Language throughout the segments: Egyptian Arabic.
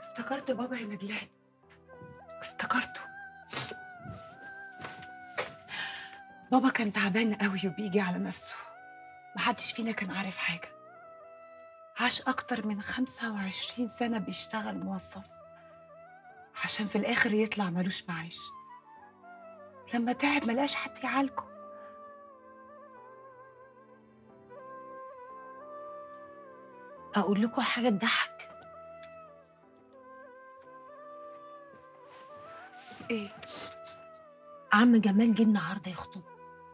افتكرت بابا يا نجلاء افتكرته بابا كان تعبان قوي وبيجي على نفسه محدش فينا كان عارف حاجة عاش أكتر من 25 سنة بيشتغل موظف عشان في الآخر يطلع ملوش معاش لما تعب ملقاش حد يعالجه اقول لكم حاجه تضحك إيه عم جمال جه النهارده يخطب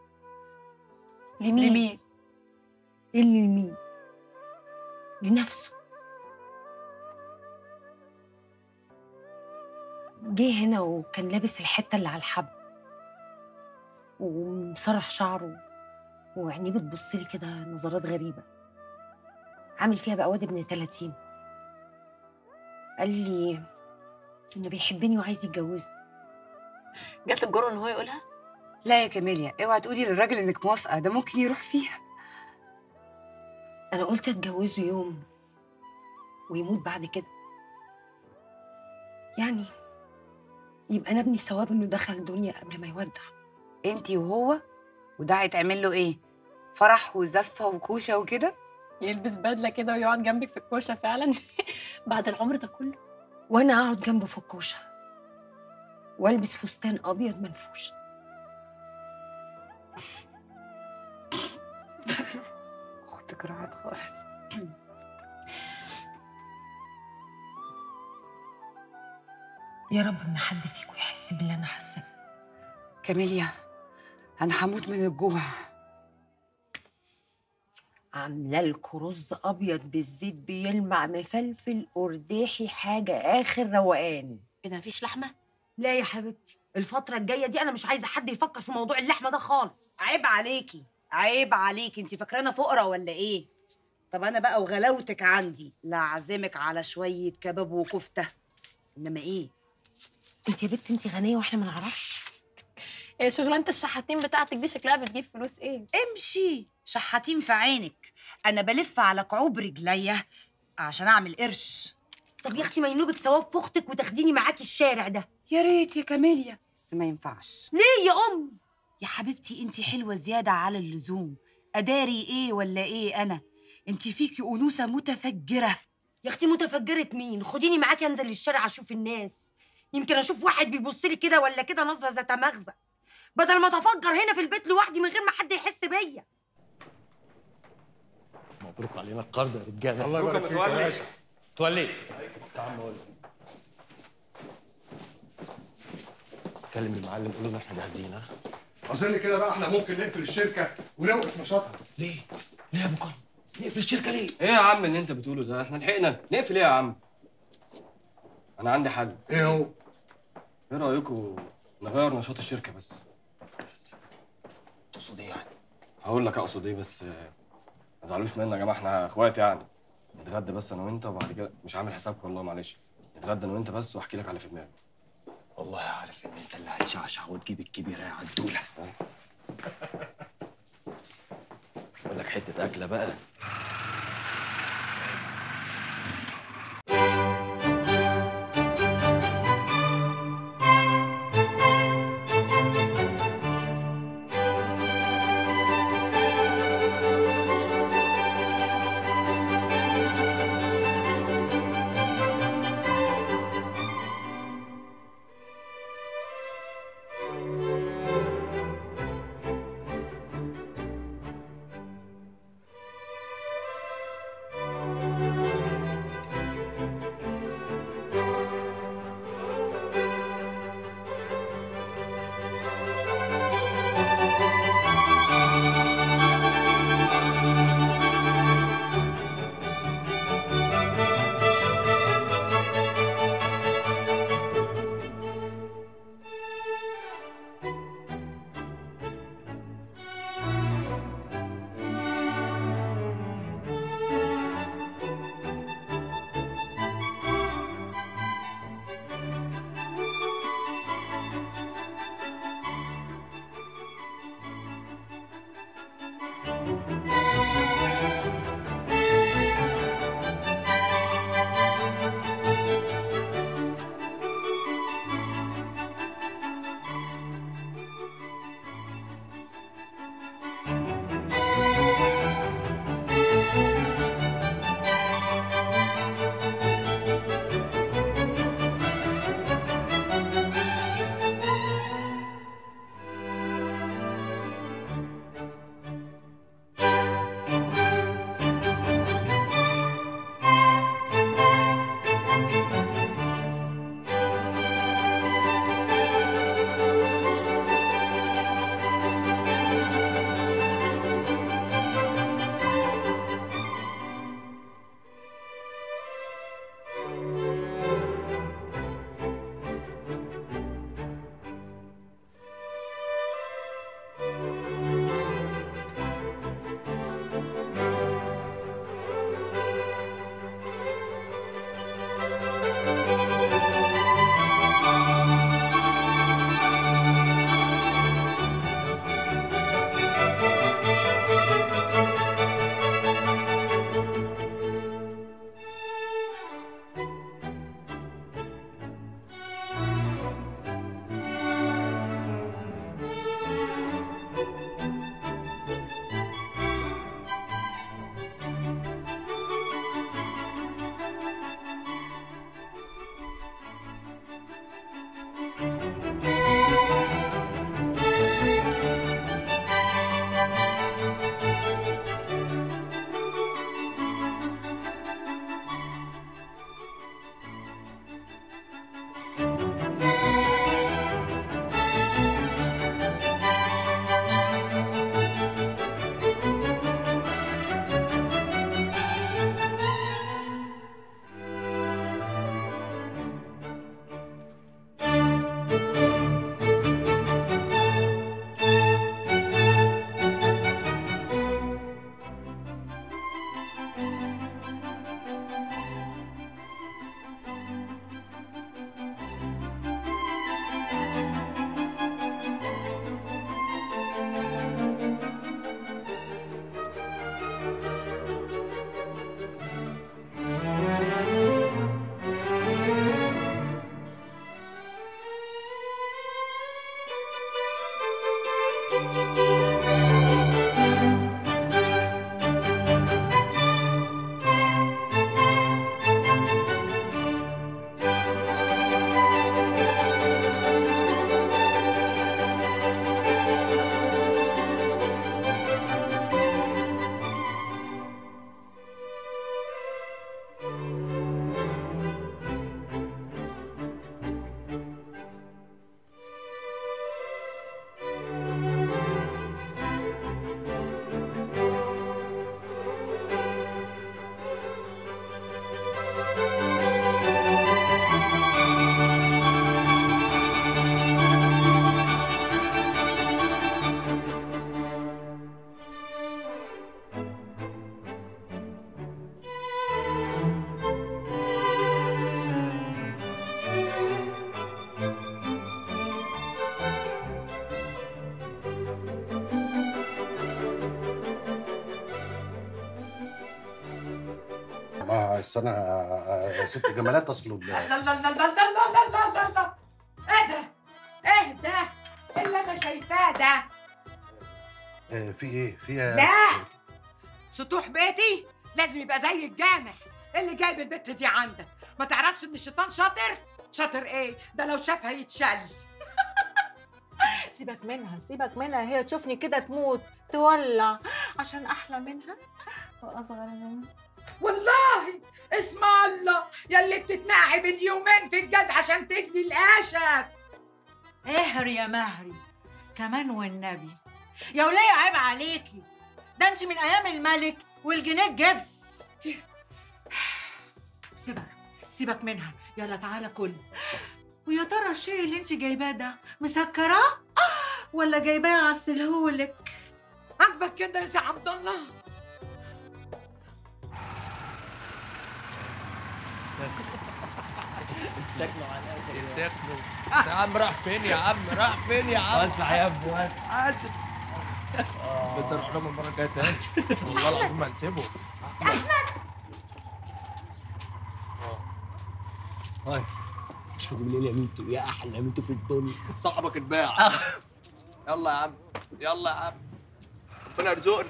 لمين؟ لمين؟ ايه اللي لمين لنفسه جه هنا وكان لابس الحته اللي على الحب ومسرح شعره وعينيه بتبص لي كده نظرات غريبه عامل فيها بقى واد ابن 30 قال لي انه بيحبني وعايز يتجوزني جات لك جرأة ان هو يقولها لا يا كاميليا اوعي تقولي للراجل انك موافقة ده ممكن يروح فيها انا قلت اتجوزه يوم ويموت بعد كده يعني يبقى نبني ثواب انه دخل الدنيا قبل ما يودع انتي وهو وده هيتعمل له ايه؟ فرح وزفة وكوشة وكده؟ يلبس بدله كده ويقعد جنبك في الكوشه فعلا بعد العمر ده كله وانا اقعد جنبه في الكوشه والبس فستان ابيض منفوش اختك راحت خالص يا رب ما حد فيكم يحس باللي انا حاساه كاميليا انا هموت من الجوع عامله لكم رز ابيض بالزيت بيلمع مفلفل ارداحي حاجه اخر روقان ايه ده مفيش لحمه لا يا حبيبتي الفتره الجايه دي انا مش عايزه حد يفكر في موضوع اللحمه ده خالص عيب عليكي عيب عليكي انت فاكرانا فقرة ولا ايه طب انا بقى وغلاوتك عندي لا اعزمك على شويه كباب وكفته انما ايه انت يا بنت انت غنيه واحنا ما نعرفش ايه شغلانه الشحاتين بتاعتك دي شكلها بتجيب فلوس ايه امشي شحاتين في عينك انا بلف على كعوب رجليا عشان اعمل قرش طب يا اختي ما ينوبك ثواب في اختك وتاخديني معاكي الشارع ده يا ريت يا كاميليا بس ما ينفعش ليه يا ام يا حبيبتي انت حلوه زياده على اللزوم اداري ايه ولا ايه انا انت فيكي انوثه متفجره يا اختي متفجره مين خديني معاكي انزل الشارع اشوف الناس يمكن اشوف واحد بيبص لي كده ولا كده نظره ذات مغزى بدل ما اتفجر هنا في البيت لوحدي من غير ما حد يحس بيا مبروك علينا القرض يا رجاله الله يبارك فيك يا باشا تولي تعال اقول كلم المعلم قول له إن احنا جاهزين ها اظن كده بقى احنا ممكن نقفل الشركه ونوقف نشاطها ليه؟ ليه يا ابو كرم؟ نقفل الشركه ليه؟ ايه يا عم اللي انت بتقوله ده احنا لحقنا نقفل ايه يا عم انا عندي حل ايه هو ايه رايكم نغير نشاط الشركه بس تقصد ايه يعني؟ هقول لك اقصد ايه بس آه، ما تزعلوش منا يا جماعه احنا اخوات يعني نتغدى بس انا وانت وبعد كده مش عامل حسابك والله معلش نتغدى انا وانت بس واحكي لك على اللي في دماغي والله عارف ان انت اللي هتشعشع وتجيب الكبيره يا عدوله اقول لك حته اكله بقى اصل انا آه، ست جمالات اصله لا لا لا لا لا لا لا لا لا ايه ده؟ ايه ده؟ إيه اللي انا شايفاه ده؟ آه، في ايه في إيه يا لا. ست؟ سطوح بيتي لازم يبقى زي الجامع إيه اللي جايب البت دي عندك ما تعرفش ان الشيطان شاطر شاطر ايه ده لو شافها يتشل سيبك منها سيبك منها هي تشوفني كده تموت تولع عشان احلى منها واصغر منها والله اسم الله يلي بتتنعي باليومين في الجاز عشان تجدي القشب اهري يا مهري كمان والنبي يا ولية عيب عليكي ده انت من ايام الملك والجنيه جبس سيبك سيبك منها يلا تعالى كل ويا ترى الشيء اللي انت جايباه ده مسكراه ولا جايباه اعسلهولك عاجبك كده يا سي عبد الله تاكلوا يا عم راح فين يا عم راح فين يا عم وسع يا ابني وسع حاسب بتروح لهم المره الجايه تاني والله العظيم ما هنسيبه هاي شوفوا بالليل يا ميتو يا احلى ميتو في الدنيا صاحبك اتباع يلا يا عم يلا يا عم ربنا يرزقنا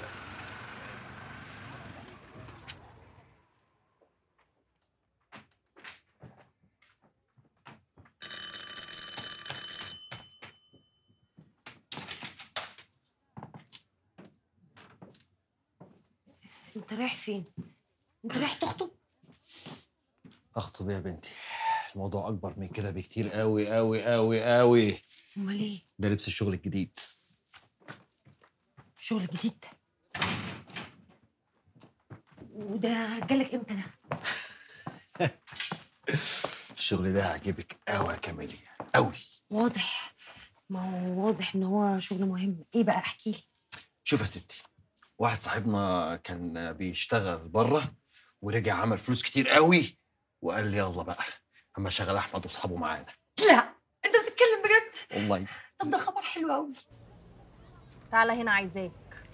انت رايح فين انت رايح تخطب اخطب يا بنتي الموضوع اكبر من كده بكتير قوي قوي قوي قوي امال ايه ده لبس الشغل الجديد شغل جديد وده جالك امتى ده الشغل ده هيعجبك قوي يا كاميليا قوي واضح ما هو واضح ان هو شغل مهم ايه بقى احكي لي شوف يا ستي واحد صاحبنا كان بيشتغل بره ورجع عمل فلوس كتير قوي وقال لي يلا بقى اما شغل احمد واصحابه معانا لا انت بتتكلم بجد والله طب ده خبر حلو قوي تعالى هنا عايزاك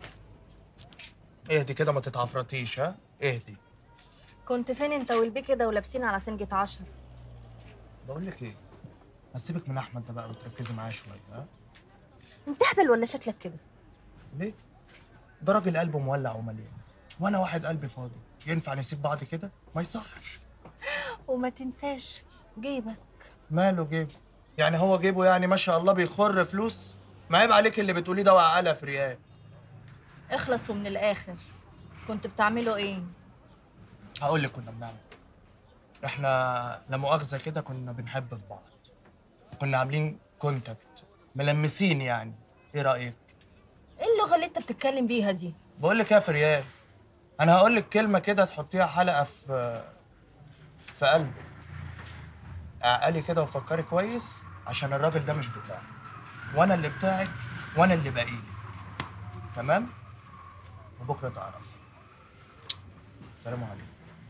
اهدي كده ما تتعفرطيش ها اهدي كنت فين انت والبي كده ولابسين على سنجة عشر بقول لك ايه هسيبك من احمد ده بقى وتركزي معاه شويه ها انت هبل ولا شكلك كده ليه ده راجل قلبه مولع ومليان وانا واحد قلبي فاضي ينفع نسيب بعض كده ما يصحش وما تنساش جيبك ماله جيبه يعني هو جيبه يعني ما شاء الله بيخر فلوس ما عيب عليك اللي بتقوليه ده وعقلها في ريال اخلصوا من الاخر كنت بتعملوا ايه هقول لك كنا بنعمل إيه. احنا لا مؤاخذه كده كنا بنحب في بعض كنا عاملين كونتاكت ملمسين يعني ايه رايك ايه اللغة اللي انت بتتكلم بيها دي بقول لك يا فريال انا هقول لك كلمه كده تحطيها حلقه في في قلبك اعقلي كده وفكري كويس عشان الراجل ده مش بتاعك وانا اللي بتاعك وانا اللي باقي لي تمام وبكره تعرفي السلام عليكم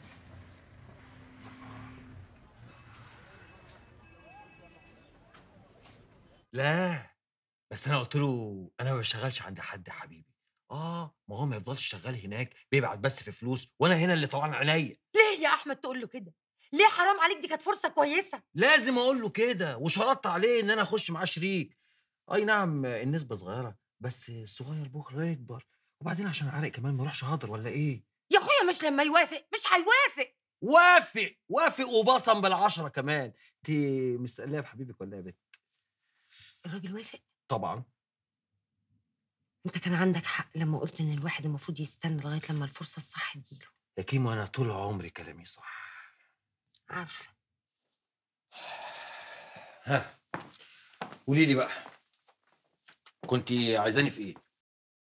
لا بس انا قلت له انا ما بشتغلش عند حد يا حبيبي اه ما هو ما يفضلش شغال هناك بيبعت بس في فلوس وانا هنا اللي طبعا عينيا ليه يا احمد تقول له كده ليه حرام عليك دي كانت فرصه كويسه لازم اقول له كده وشرطت عليه ان انا اخش معاه شريك اي نعم النسبه صغيره بس الصغير بكره يكبر وبعدين عشان عرق كمان ما اروحش هدر ولا ايه يا اخويا مش لما يوافق مش هيوافق وافق وافق وبصم بالعشره كمان انت مستقليه بحبيبك ولا إيه يا بنت الراجل وافق طبعا انت كان عندك حق لما قلت ان الواحد المفروض يستنى لغايه لما الفرصه الصح تجيله يا كيمو انا طول عمري كلامي صح عارفه ها قولي لي بقى كنت عايزاني في ايه